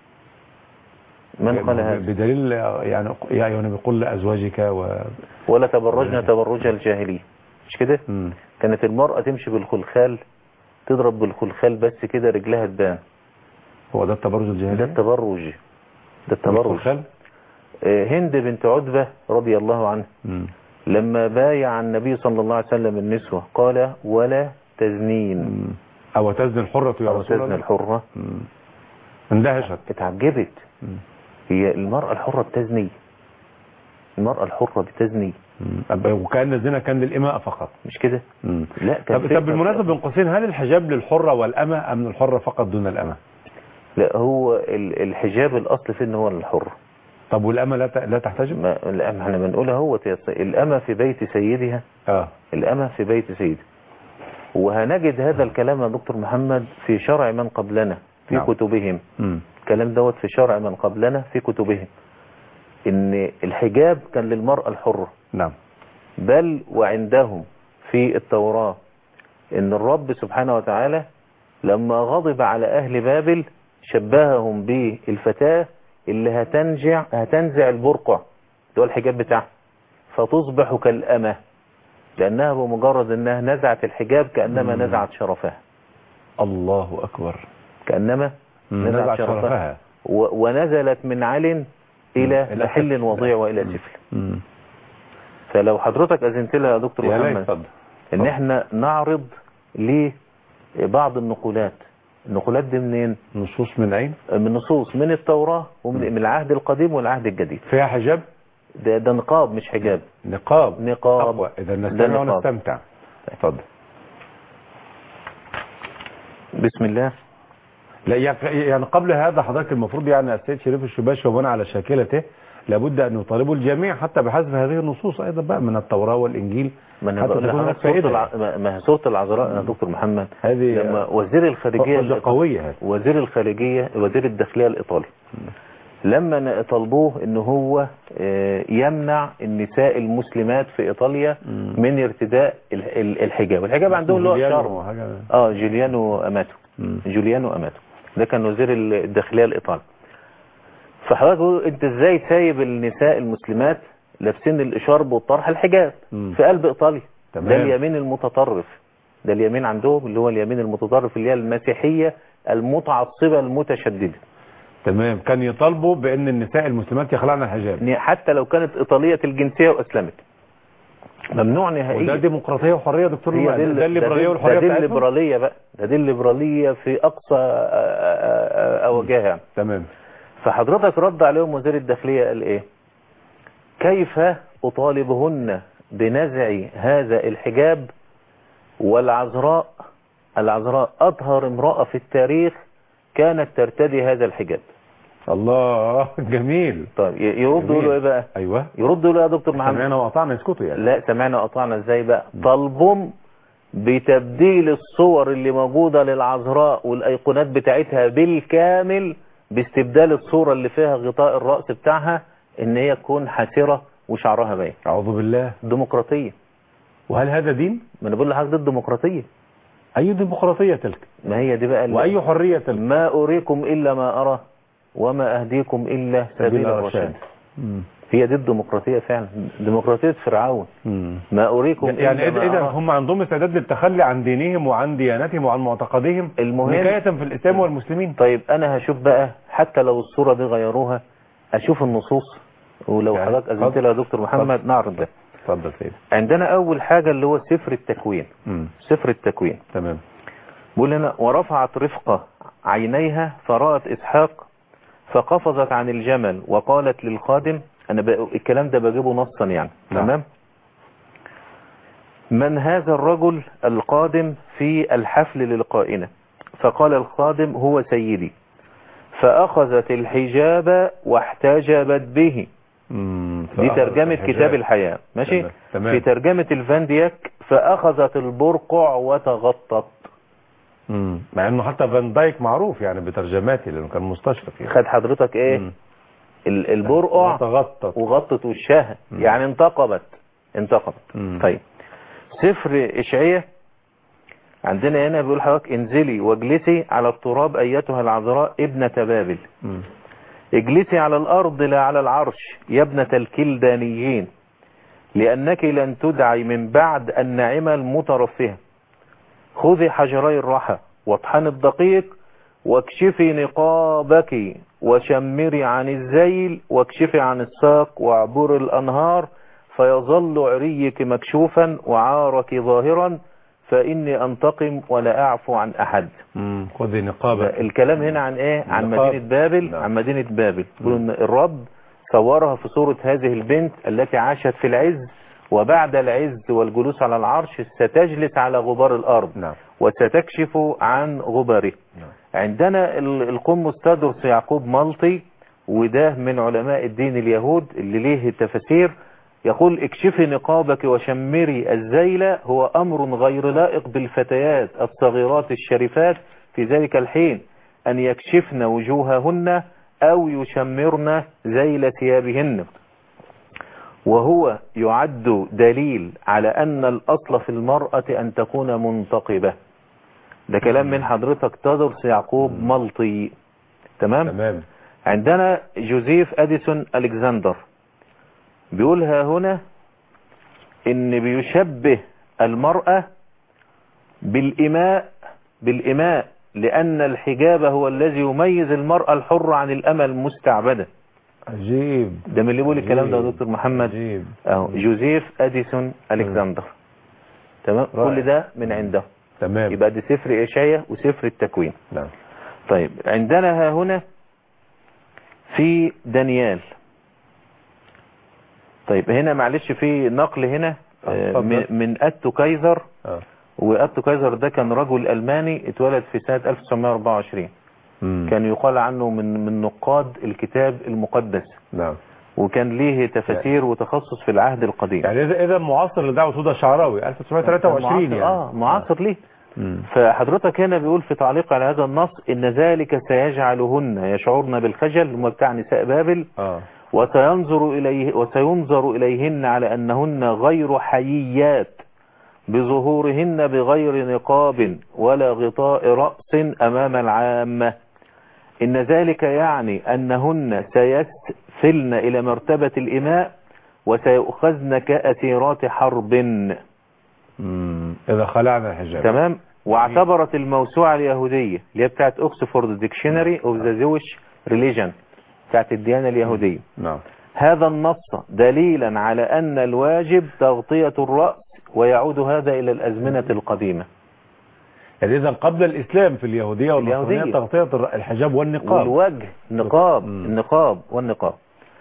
من قال هذا بدليل يعني يا أيها النبي قل لأزواجك و ولا تبرجنا تبرج الجاهلية مش كده مم. كانت المرأة تمشي بالخلخال تضرب بالخلخال بس كده رجلها تبان هو ده التبرج ده الجاهلي التبرج ده التبرج الخلخال؟ آه، هند بنت عتبة رضي الله عنها مم. لما بايع النبي صلى الله عليه وسلم النسوة قال ولا تزنين مم. أو تزن الحرة يا أو رسول تزن الله الحرة مم. اندهشت اتعجبت مم. هي المرأة الحرة بتزني المرأة الحرة بتزني مم. وكأن الزنا كان للإماء فقط مش كده مم. لا كان طب في- طب بالمناسبة بين قوسين هل الحجاب للحرة والأمة أم للحرة فقط دون الأمة؟ لا هو ال- الحجاب الأصل فيه ان هو الحر طب والأمة لا ت- لا تحتجب؟ ما الأمة احنا بنقولها هو الأمة في بيت سيدها اه الأمة في بيت سيدها وهنجد هذا الكلام يا دكتور محمد في شرع من قبلنا في نعم. كتبهم مم. الكلام دوت في شرع من قبلنا في كتبهم ان الحجاب كان للمرأة الحرة نعم بل وعندهم في التوراة ان الرب سبحانه وتعالى لما غضب على اهل بابل شبههم بالفتاة اللي هتنجع هتنزع البرقع اللي هو الحجاب بتاعها فتصبح كالأمة لأنها بمجرد أنها نزعت الحجاب كأنما مم. نزعت شرفها الله أكبر كأنما مم. نزعت نزعت شرفها شرفها و- ونزلت من عل إلى إلى محل سفل. وضيع وإلى مم. سفل مم. فلو حضرتك أذنت لها يا دكتور يا ليت محمد اتفضل ان احنا نعرض لبعض النقولات النقولات دي منين نصوص من أين؟ من نصوص من التوراة ومن من العهد القديم والعهد الجديد فيها حجاب؟ ده, ده نقاب مش حجاب نقاب نقاب أقوى إذا ده نستمع نقاب. ونستمتع اتفضل بسم الله لا يعني يعني قبل هذا حضرتك المفروض يعني السيد شريف الشباشي ومن على شاكلته لابد أن يطالبوا الجميع حتى بحذف هذه النصوص أيضا بقى من التوراة والإنجيل ما انا حتى بقول تكون هناك لحضرتك سورة فائدة الع... ما- ما هي سورة العذراء يا دكتور محمد هذه لما وزير الخارجية حجة قوية هذه وزير الخارجية وزير الداخلية الإيطالي لما ن- طلبوه ان هو آه، يمنع النساء المسلمات في ايطاليا مم. من ارتداء ال- ال- الحجاب الحجاب عندهم اللي هو جوليانو الشرم وحاجة اه جوليانو اماتو مم. جوليانو اماتو ده كان وزير الداخليه الايطالي فحضرتك بتقول انت ازاي سايب النساء المسلمات لابسين الاشارب والطرح الحجاب مم. في قلب ايطاليا تمام. ده اليمين المتطرف ده اليمين عندهم اللي هو اليمين المتطرف اللي هي المسيحيه المتعصبه المتشدده تمام كان يطالبوا بأن النساء المسلمات يخلعن الحجاب إن حتى لو كانت ايطاليه الجنسيه واسلمت ممنوع وده نهائيا ديمقراطية وحرية دكتور هي ده, دي ده الليبرالية ده والحرية دي بتاعتهم الليبراليه بقى ده دي الليبراليه في اقصى آه، آه، آه، اوجهها تمام فحضرتك رد عليهم وزير الداخلية قال ايه كيف اطالبهن بنزع هذا الحجاب والعذراء العذراء اطهر امرأة في التاريخ كانت ترتدي هذا الحجاب الله جميل طيب ي- يردوا له ايه بقى ايوه يردوا له يا دكتور محمد سمعنا وقطعنا يسكتوا يعني لا سمعنا قطعنا ازاي بقى طلبهم بتبديل الصور اللي موجودة للعذراء والايقونات بتاعتها بالكامل باستبدال الصورة اللي فيها غطاء الرأس بتاعها ان هي تكون حاسرة وشعرها باين اعوذ بالله ديمقراطية وهل هذا دين ما انا بقول لحضرتك دي الديمقراطية اي ديمقراطية تلك ما هي دي بقى اللي- واي حرية تلك ما اريكم الا ما ارى وما اهديكم الا سبيل الرشاد مم. هي دي الديمقراطية فعلا ديمقراطية فرعون مم. ما اريكم يعني إلا ما اذا أرى. هم عندهم استعداد للتخلي عن دينهم وعن ديانتهم وعن معتقدهم المهم- نكاية في الاسلام والمسلمين طيب انا هشوف بقى حتى لو الصورة دي غيروها اشوف النصوص ولو يعني حضرتك اذنت اتفضل. لها يا دكتور محمد نعرض ده اتفضل سيدي عندنا اول حاجة اللي هو سفر التكوين مم. سفر التكوين تمام بيقول لنا ورفعت رفقة عينيها فرأت اسحاق فقفزت عن الجمل وقالت للخادم انا ب... الكلام ده بجيبه نصا يعني نعم. تمام من هذا الرجل القادم في الحفل للقائنا فقال الخادم هو سيدي فأخذت الحجاب واحتجبت به مم. دي فأخذت ترجمة الحجاب. كتاب الحياة ماشي تمام. تمام. في ترجمة الفاندياك فأخذت البرقع وتغطت مم. مع انه حتى فان دايك معروف يعني بترجماتي لانه كان مستشرف يعني خد حضرتك ايه مم. ال- البرقع تغطت وغطت وشها مم. يعني انتقبت انتقبت مم. طيب سفر إشعية عندنا هنا بيقول حضرتك انزلي واجلسي على التراب أيتها العذراء ابنة بابل مم. اجلسي على الأرض لا على العرش يا ابنة الكلدانيين لأنك لن تدعي من بعد الناعمة المترفهة خذي حجري الرحى واطحني الدقيق واكشفي نقابك وشمري عن الزيل واكشفي عن الساق واعبر الأنهار فيظل عريك مكشوفا وعارك ظاهرا فإني أنتقم ولا أعفو عن أحد مم. خذي نقابة الكلام هنا عن ايه عن نقاب. مدينة بابل نعم. عن مدينة بابل يقولوا ان الرب صورها في صورة هذه البنت التي عاشت في العز وبعد العز والجلوس على العرش ستجلس على غبار الارض نعم وستكشف عن غباره نعم. عندنا ال- القمص تدرس يعقوب ملطي وده من علماء الدين اليهود اللي ليه تفسير يقول اكشفي نقابك وشمري الزيل هو أمر غير لائق بالفتيات الصغيرات الشريفات في ذلك الحين أن يكشفن وجوههن أو يشمرن زيل ثيابهن وهو يعد دليل على أن الأصل في المرأة أن تكون منتقبة ده كلام من حضرتك تدرس يعقوب ملطي تمام تمام عندنا جوزيف أديسون ألكسندر بيقولها هنا ان بيشبه المرأة بالإماء بالإماء لأن الحجاب هو الذي يميز المرأة الحرة عن الأمة المستعبدة عجيب ده من اللي بيقول الكلام ده يا عجيب. دكتور محمد عجيب اهو جوزيف أديسون ألكسندر تمام رائع. كل ده من عنده تمام يبقى دي سفر إشعيا وسفر التكوين نعم طيب عندنا ها هنا في دانيال طيب هنا معلش في نقل هنا آه، آه، اتفضل. من- من أتو كايزر اه وأتو كايزر ده كان رجل ألماني اتولد في سنة 1924 مم. كان يقال عنه من من نقاد الكتاب المقدس نعم وكان ليه تفاسير وتخصص في العهد القديم يعني اذا اذا معاصر لدعوة هدى الشعراوي 1923 معاصر- يعني اه معاصر ليه مم. فحضرتك هنا بيقول في تعليق على هذا النص ان ذلك سيجعلهن يشعرن بالخجل هم بتاع نساء بابل اه وسينظر إليه وسينظر إليهن على أنهن غير حييات بظهورهن بغير نقاب ولا غطاء رأس أمام العامة إن ذلك يعني أنهن سيسفلن إلى مرتبة الإماء وسيؤخذن كأسيرات حرب مم. اذا خلعنا الحجاب تمام واعتبرت الموسوعة اليهودية اللي هي بتاعت اوكسفورد ديكشنري اوف ذا جويش ريليجن بتاعت الديانة اليهودية نعم هذا النص دليلا على أن الواجب تغطية الرأس ويعود هذا إلى الأزمنة القديمة يعني اذا قبل الاسلام في اليهودية والنصرانية اليهودية. تغطية الر- الحجاب والنقاب والوجه نقاب مم. النقاب والنقاب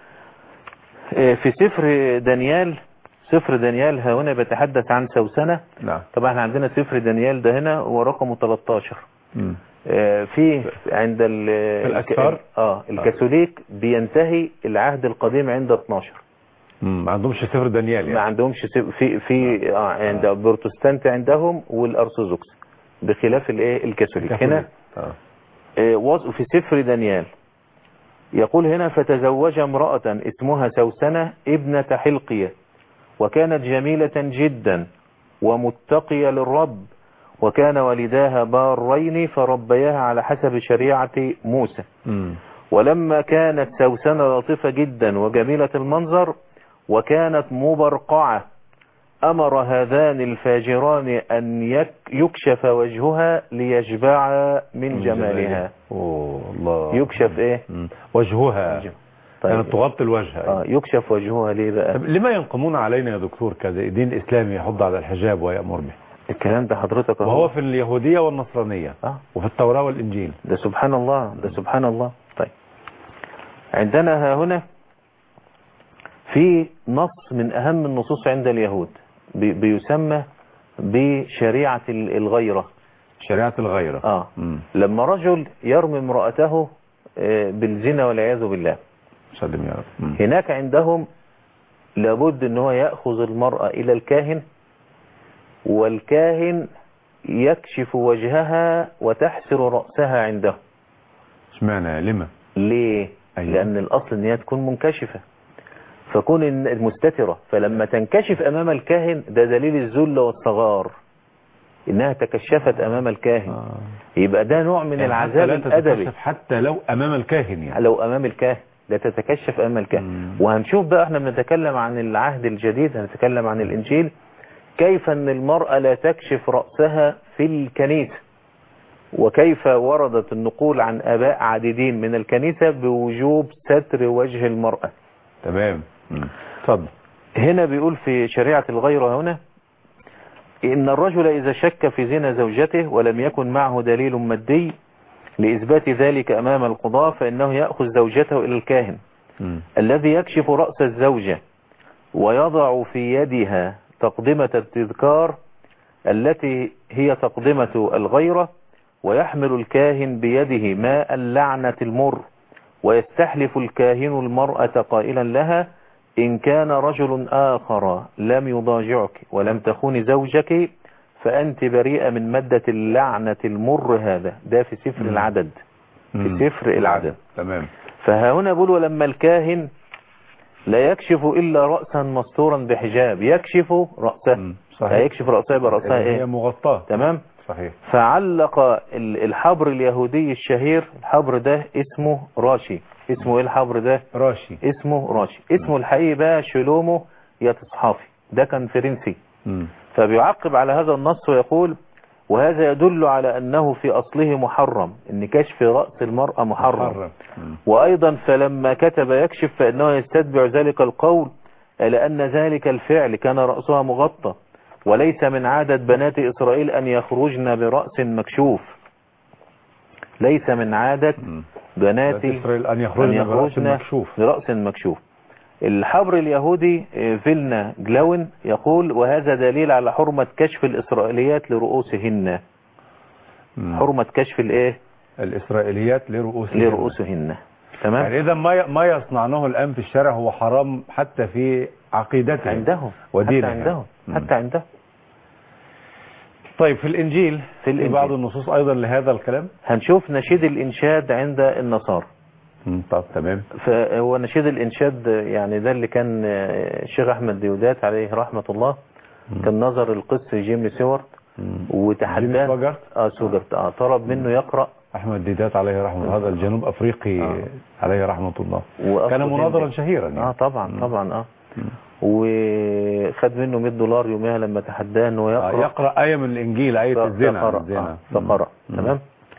إيه، في سفر دانيال سفر دانيال ها هنا بيتحدث عن سوسنة نعم طبعا احنا عندنا سفر دانيال ده هنا ورقمه 13 مم. آه، في عند ال في الأسفار؟ اه الكاثوليك بينتهي العهد القديم عند 12 مم. ما عندهمش سفر دانيال ما يعني عندهمش سف- في في اه عند البروتستانت عندهم والارثوذكس بخلاف الايه الكاثوليك هنا آه. آه، وص- في سفر دانيال يقول هنا فتزوج امرأة اسمها سوسنة ابنة حلقية وكانت جميلة جدا ومتقية للرب وكان والداها بارين فربياها على حسب شريعة موسى مم. ولما كانت سوسنة لطيفة جدا وجميلة المنظر وكانت مبرقعة أمر هذان الفاجران أن يك- يكشف وجهها ليشبع من جمالها اوه الله يكشف ايه مم. وجهها طيب. كانت تغطي الوجه آه يكشف وجهها ليه بقى طب لما ينقمون علينا يا دكتور كدين اسلامي يحض على الحجاب ويأمر به الكلام ده حضرتك أهو. وهو في اليهودية والنصرانية آه وفي التوراة والإنجيل ده سبحان الله ده سبحان الله طيب عندنا ها هنا في نص من أهم النصوص عند اليهود بي- بيسمى بشريعة ال- الغيرة شريعة الغيرة آه مم. لما رجل يرمي امرأته آه، بالزنا والعياذ بالله سلم يا رب مم. هناك عندهم لابد ان هو يأخذ المرأة الى الكاهن والكاهن يكشف وجهها وتحسر رأسها عنده اشمعنى لما ليه أيوة. لان الاصل ان هي تكون منكشفة فكون إن المستترة فلما تنكشف امام الكاهن ده دليل الذل والصغار انها تكشفت امام الكاهن آه. يبقى ده نوع من يعني العذاب حتى لا الادبي تتكشف حتى لو امام الكاهن يعني لو امام الكاهن لا تتكشف امام الكاهن مم. وهنشوف بقى احنا بنتكلم عن العهد الجديد هنتكلم عن الانجيل كيف ان المرأة لا تكشف رأسها في الكنيسة وكيف وردت النقول عن اباء عديدين من الكنيسة بوجوب ستر وجه المرأة تمام مم. اتفضل هنا بيقول في شريعة الغيرة هنا إن الرجل إذا شك في زنا زوجته ولم يكن معه دليل مادي لإثبات ذلك أمام القضاء فإنه يأخذ زوجته إلى الكاهن مم. الذي يكشف رأس الزوجة ويضع في يدها تقدمة التذكار التي هي تقدمة الغيرة ويحمل الكاهن بيده ماء اللعنة المر ويستحلف الكاهن المرأة قائلا لها إن كان رجل آخر لم يضاجعك ولم تخون زوجك فأنت بريئة من مادة اللعنة المر هذا ده في سفر مم. العدد مم. في سفر العدد تمام فها هنا بقول ولما الكاهن لا يكشف إلا رأسا مستورا بحجاب يكشف رأسه مم. لا صحيح يكشف رأسه يبقى رأسها هي إيه مغطاة تمام صحيح فعلق ال- الحبر اليهودي الشهير الحبر ده اسمه راشي اسمه ايه الحبر ده راشي اسمه راشي اسمه الحقيقي بقى شلومو يتصحافي ده كان فرنسي مم. فبيعقب على هذا النص ويقول وهذا يدل على أنه في أصله محرم إن كشف رأس المرأة محرم محرم. مم. وأيضا فلما كتب يكشف فإنه يستتبع ذلك القول إلى أن ذلك الفعل كان رأسها مغطى وليس من عادة بنات إسرائيل أن يخرجن برأس مكشوف ليس من عادة مم. بنات لا إسرائيل أن أن يخرجن برأس يخرجن مكشوف برأس مكشوف الحبر اليهودي آه، فيلنا جلاون يقول وهذا دليل على حرمة كشف الإسرائيليات لرؤوسهن مم. حرمة كشف الايه الإسرائيليات لرؤوسهم لرؤوسهن تمام يعني إذا ما ما يصنعنه الآن في الشارع هو حرام حتى في عقيدتهم عندهم ودينهم حتى عندهم مم. حتى عندهم طيب في الإنجيل في الإنجيل. بعض النصوص أيضا لهذا الكلام هنشوف نشيد الإنشاد عند النصارى مم. طب تمام فهو نشيد الإنشاد يعني ده اللي كان آه، الشيخ أحمد ديودات عليه رحمة الله كان نظر القس جيمي سيورت مم. جيمس وتحداه باجرت اه سوجرت اه طلب منه يقرأ أحمد ديدات عليه رحمة الله هذا الجنوب أفريقي آه. عليه رحمة الله وأصله كان مناظرا هندي. شهيرا يعني. اه طبعا طبعا اه وخد منه 100 دولار يوميها لما تحداه انه آه، يقرأ يقرأ آية من الإنجيل آية الزنا فقرأ الزنا. آه، فقرأ مم. تمام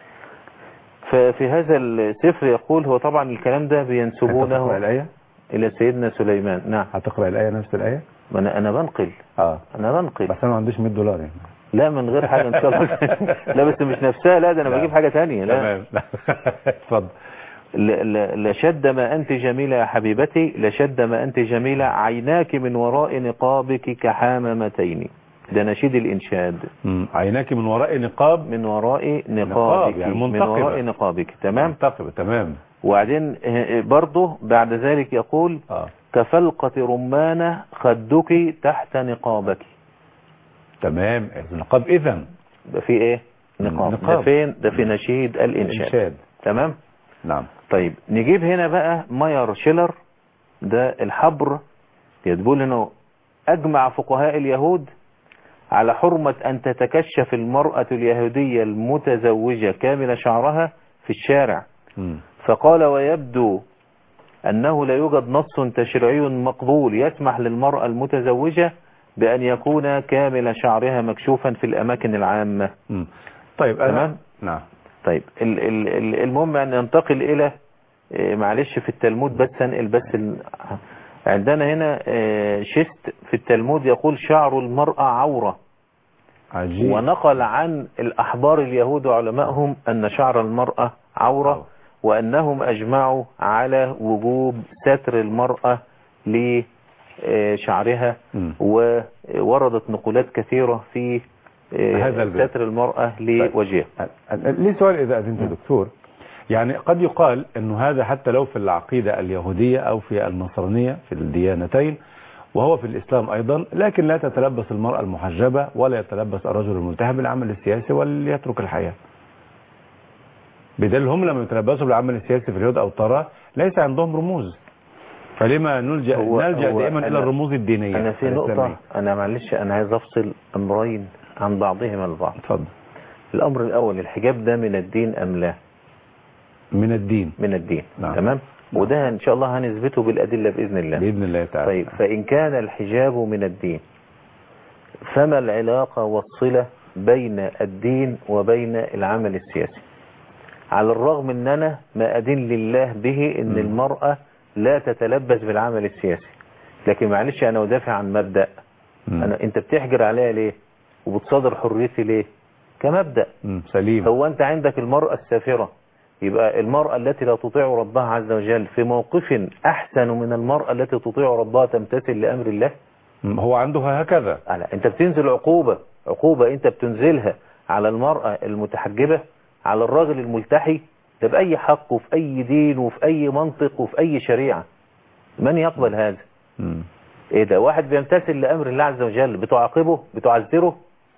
ففي هذا السفر يقول هو طبعا الكلام ده هتقرأ بينسبونه الآية إلى سيدنا سليمان نعم هتقرأ الآية نفس الآية ما أنا أنا بنقل اه أنا بنقل بس أنا ما عنديش 100 دولار يعني لا من غير حاجة إن شاء الله لا بس مش نفسها لا ده أنا لا. بجيب حاجة تانية لا تمام اتفضل ل- ل- لشد ما أنت جميلة يا حبيبتي لشد ما أنت جميلة عيناك من وراء نقابك كحاممتين ده نشيد الإنشاد مم. عيناك من وراء نقاب من وراء نقاب، نقابك يعني من منتقبة. وراء نقابك تمام منتقبة تمام وبعدين آه، برضه بعد ذلك يقول اه كفلقة رمانة خدك تحت نقابك تمام النقاب إذا ده في ايه نقاب ده نقاب. فين ده في نشيد الإنشاد إنشاد تمام نعم طيب نجيب هنا بقى ماير شيلر ده الحبر يقول انه اجمع فقهاء اليهود على حرمة ان تتكشف المرأة اليهودية المتزوجة كامل شعرها في الشارع مم. فقال ويبدو أنه لا يوجد نص تشريعي مقبول يسمح للمرأة المتزوجة بأن يكون كامل شعرها مكشوفا في الأماكن العامة مم. طيب أنا تمام. نعم طيب ال- ال- ال- المهم أن ننتقل إلى إيه، معلش في التلمود بس انقل بس ال... عندنا هنا آه، شست في التلمود يقول شعر المرأة عورة عجيب ونقل عن الأحبار اليهود وعلمائهم أن شعر المرأة عورة وأنهم أجمعوا على وجوب ستر المرأة لشعرها مم. ووردت نقولات كثيرة في آه، هذا الباب. ستر المرأة لوجهها لي سؤال إذا أذنت دكتور يعني قد يقال أنه هذا حتى لو في العقيدة اليهودية أو في النصرانية في الديانتين وهو في الإسلام أيضا لكن لا تتلبس المرأة المحجبة ولا يتلبس الرجل الملتهب بالعمل السياسي وليترك الحياة بدل هم لما يتلبسوا بالعمل السياسي في اليهود أو التراة ليس عندهم رموز فلما نلجأ هو- نلجأ هو دائما أنا- إلى الرموز الدينية أنا في نقطة الإسلامية. أنا معلش أنا عايز أفصل أمرين عن بعضهما البعض اتفضل الأمر الأول الحجاب ده من الدين أم لا من الدين من الدين نعم. تمام وده إن شاء الله هنثبته بالأدلة بإذن الله بإذن الله تعالى طيب فإن كان الحجاب من الدين فما العلاقة والصلة بين الدين وبين العمل السياسي على الرغم ان انا ما ادين لله به ان مم. المرأة لا تتلبس بالعمل السياسي لكن معلش انا ادافع عن مبدأ مم. أنا انت بتحجر عليها ليه وبتصادر حريتي ليه كمبدأ مم. سليم هو انت عندك المرأة السافرة يبقى المرأة التي لا تطيع ربها عز وجل في موقف احسن من المرأة التي تطيع ربها تمتثل لامر الله مم. هو عنده هكذا على انت بتنزل عقوبة عقوبة انت بتنزلها على المرأة المتحجبة على الراجل الملتحي ده بأي حق وفي أي دين وفي أي منطق وفي أي شريعة من يقبل هذا مم. ايه ده واحد بيمتثل لأمر الله عز وجل بتعاقبه بتعذره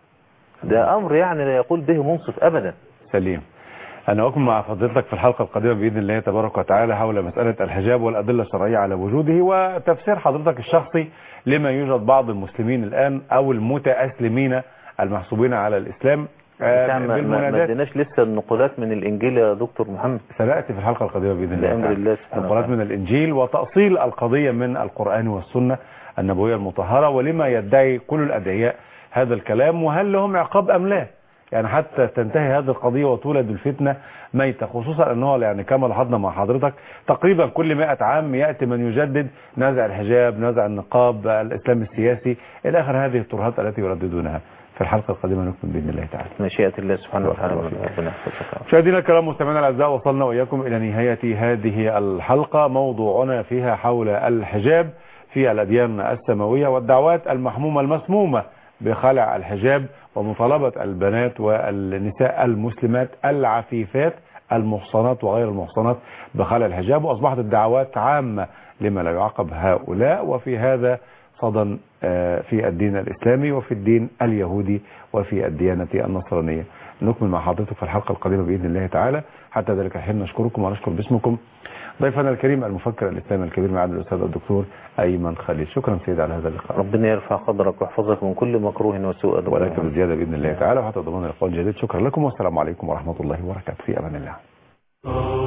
ده أمر يعني لا يقول به منصف أبدا سليم أنا أكون مع فضيلتك في الحلقة القادمة بإذن الله تبارك وتعالى حول مسألة الحجاب والأدلة الشرعية على وجوده وتفسير حضرتك الشخصي لما يوجد بعض المسلمين الآن أو المتأسلمين المحسوبين على الإسلام آه، بتاع ما- ما ما بالمنادات اديناش لسه النقولات من الإنجيل يا دكتور محمد سنأتي في الحلقة القادمة بإذن الله بأمر تعالى. الله سبحانه نقولات وتعالى. من الإنجيل وتأصيل القضية من القرآن والسنة النبوية المطهرة ولما يدعي كل الأدعياء هذا الكلام وهل لهم عقاب أم لا يعني حتى تنتهي هذه القضية وتولد الفتنة ميتة خصوصا أنه يعني كما لاحظنا مع حضرتك تقريبا كل 100 عام يأتي من يجدد نزع الحجاب نزع النقاب الإسلام السياسي إلى آخر هذه الترهات التي يرددونها في الحلقة القادمة نكمل بإذن الله تعالى مشيئة الله سبحانه بارك وتعالى الله فيك. ربنا يحفظك مشاهدينا الكرام مستمعينا الاعزاء وصلنا واياكم الى نهايه هذه الحلقه موضوعنا فيها حول الحجاب في الاديان السماويه والدعوات المحمومه المسمومه بخلع الحجاب ومطالبه البنات والنساء المسلمات العفيفات المحصنات وغير المحصنات بخلع الحجاب واصبحت الدعوات عامه لما لا يعاقب هؤلاء وفي هذا صدى آه، في الدين الإسلامي وفي الدين اليهودي وفي الديانة النصرانية نكمل مع حضرتك في الحلقة القادمة بإذن الله تعالى حتى ذلك الحين نشكركم ونشكر باسمكم ضيفنا الكريم المفكر الإسلامي الكبير معنا الأستاذ الدكتور أيمن خليل شكرا سيدي على هذا اللقاء ربنا يرفع قدرك ويحفظك من كل مكروه وسوء أدب ولكن بزيادة بإذن الله تعالى وحتى ضمان اللقاء الجديد شكرا لكم والسلام عليكم ورحمة الله وبركاته في أمان الله